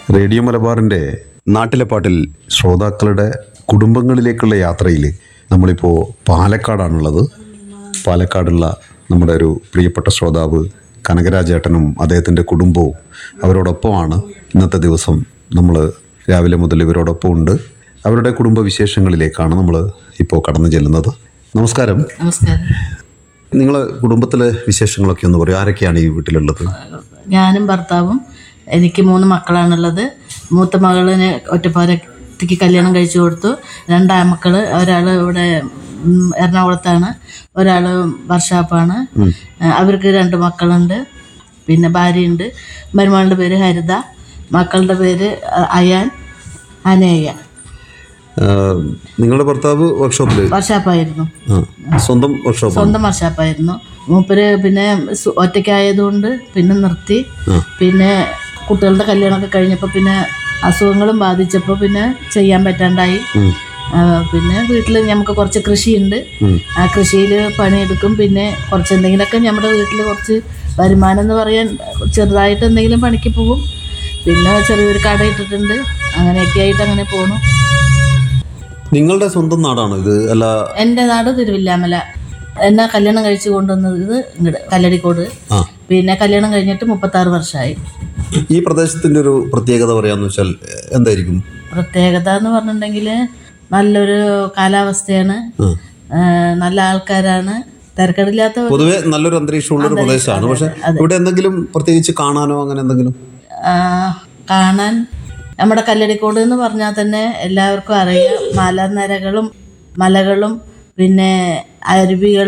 radio മലബാറിൻ്റെ നാട്ടിലെ പാട്ടിൽ ശ്രോതാക്കളുടെ കുടുംബങ്ങളിലേക്കുള്ള യാത്രയിൽ നമ്മളിപ്പോൾ പാലക്കാടാണുള്ളത് പാലക്കാടുള്ള നമ്മുടെ ഒരു പ്രിയപ്പെട്ട ശ്രോതാവ് കനകരാജേട്ടനും അദ്ദേഹത്തിൻ്റെ കുടുംബവും അവരോടൊപ്പമാണ് ഇന്നത്തെ ദിവസം നമ്മൾ രാവിലെ മുതൽ ഇവരോടൊപ്പം ഉണ്ട് അവരുടെ കുടുംബ വിശേഷങ്ങളിലേക്കാണ് നമ്മൾ ഇപ്പോൾ കടന്നു ചെല്ലുന്നത് നമസ്കാരം നമസ്കാരം നിങ്ങളെ കുടുംബത്തിലെ വിശേഷങ്ങളൊക്കെ ഒന്ന് പറയും ആരൊക്കെയാണ് ഈ വീട്ടിലുള്ളത് ഞാനും ഭർത്താവും എനിക്ക് മൂന്ന് മക്കളാണുള്ളത് മൂത്ത മകളിന് ഒറ്റപ്പാലത്തേക്ക് കല്യാണം കഴിച്ചു കൊടുത്തു രണ്ടാമക്കൾ ഒരാൾ ഇവിടെ ഉം, എറണാകുളത്താണ് ഒരാൾ വർഷാപ്പാണ് അവർക്ക് രണ്ട് മക്കളുണ്ട് പിന്നെ ഭാര്യയുണ്ട് മരുമകളുടെ പേര് ഹരിത മക്കളുടെ പേര് അ- അയാൻ അനേയ ആ, നിങ്ങളുടെ ഭർത്താവ് വർക്ക്ഷോപ്പിൽ വർഷാപ്പായിരുന്നു ആ സ്വന്തം വർക്ക്ഷോപ്പ് സ്വന്തം വർഷാപ്പായിരുന്നു മൂപ്പര് പിന്നെ സു- ഒറ്റയ്ക്കായതുകൊണ്ട് പിന്നെ നിർത്തി പിന്നെ കുട്ടികളുടെ കല്യാണമൊക്കെ കഴിഞ്ഞപ്പോൾ പിന്നെ അസുഖങ്ങളും ബാധിച്ചപ്പോൾ പിന്നെ ചെയ്യാൻ പറ്റാണ്ടായി ആ, പിന്നെ വീട്ടിൽ നമുക്ക് കുറച്ച് കൃഷിയുണ്ട് ആ കൃഷിയിൽ പണിയെടുക്കും പിന്നെ കുറച്ച് എന്തെങ്കിലുമൊക്കെ നമ്മുടെ വീട്ടിൽ കുറച്ച് വരുമാനം എന്ന് പറയാൻ ചെറുതായിട്ട് എന്തെങ്കിലും പണിക്ക് പോകും പിന്നെ ചെറിയൊരു കട ഇട്ടിട്ടുണ്ട് അങ്ങനെയൊക്കെ ആയിട്ട് അങ്ങനെ പോണു നിങ്ങളുടെ സ്വന്തം നാടാണോ ഇത് അല്ല എൻ്റെ നാട് തിരുവില്ലാമല എന്നെ കല്യാണം കഴിച്ച് കൊണ്ടുവന്നത് ഇത് ഇങ്ങോട്ട് കല്ലടിക്കോട് ആ പിന്നെ കല്യാണം കഴിഞ്ഞിട്ട് മുപ്പത്താറ് വർഷമായി ഈ പ്രദേശത്തിന്റെ ഒരു പ്രത്യേകത പറയാന്ന് വെച്ചാൽ എ- എന്തായിരിക്കും പ്രത്യേകത എന്ന് പറഞ്ഞിട്ടുണ്ടെങ്കിൽ നല്ലൊരു കാലാവസ്ഥയാണ് ആ, നല്ല ആൾക്കാരാണ് തിരക്കടില്ലാത്ത ഒരു- പൊതുവെ നല്ലൊരു അന്തരീക്ഷമുള്ള ഒരു പ്രദേശമാണ് പക്ഷെ ഇവിടെ എന്തെങ്കിലും പ്രത്യേകിച്ച് കാണാനോ അങ്ങനെ എന്തെങ്കിലും ആ, കാണാൻ നമ്മുടെ കല്ലടിക്കോട് എന്ന് പറഞ്ഞാൽ തന്നെ എല്ലാവർക്കും അറിയാം മലനിരകളും മലകളും പിന്നെ അരുവികൾ